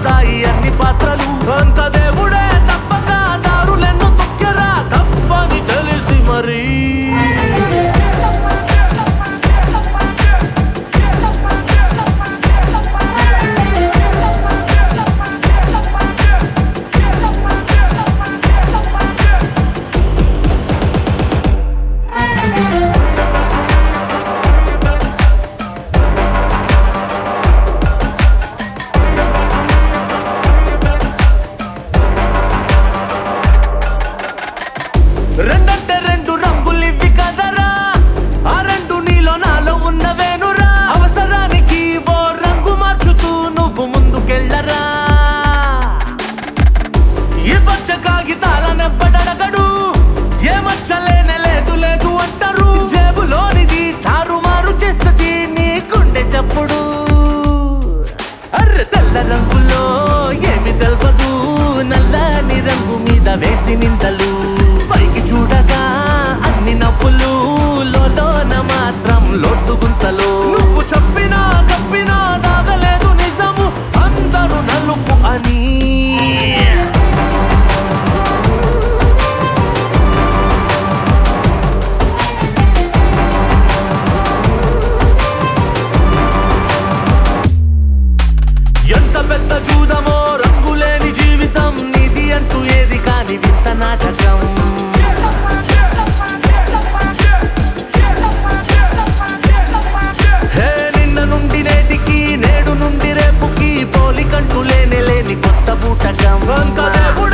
అవుతాయి అన్ని పాత్రలు అంత దేవుడే తప్పక దారులెన్ను తొక్కెరా తప్పని తెలిసి మరి రెండంటే రెండు రంగులివి కదరా ఆ రెండు నీలో నాలో ఉన్నవేనురా అవసరానికి ఓ రంగు మార్చుతూ నువ్వు ముందుకెళ్ళరా ఈ పచ్చ కాగితాలనెవ్వడగడు ఏ మచ్చలేనే లేదు లేదు అంటారు జేబులోనిది తారుమారు చేస్తుంది నీ గుండె చప్పుడు అర్రె తెల్ల రంగులో ఏమి తెల్పదు నల్లని రంగు మీద వేసి నిందలు పైకి చూడగా అన్ని నవ్వులు లోన మాత్రం లోతు గుంతలు నువ్వు చెప్పినా కప్పినా దాగలేదు నిజము అందరూ నలుపు అని ఎంత పెద్ద జూదమో రంగులేని జీవితం నిధి అంటూ ఏది కాని వింత నాటకం హే నిన్న నుండి నేటికి నేడు నుండి రేపుకి పోలికంటూ లేని లేని కొత్త బూటకం అంత దేవుడే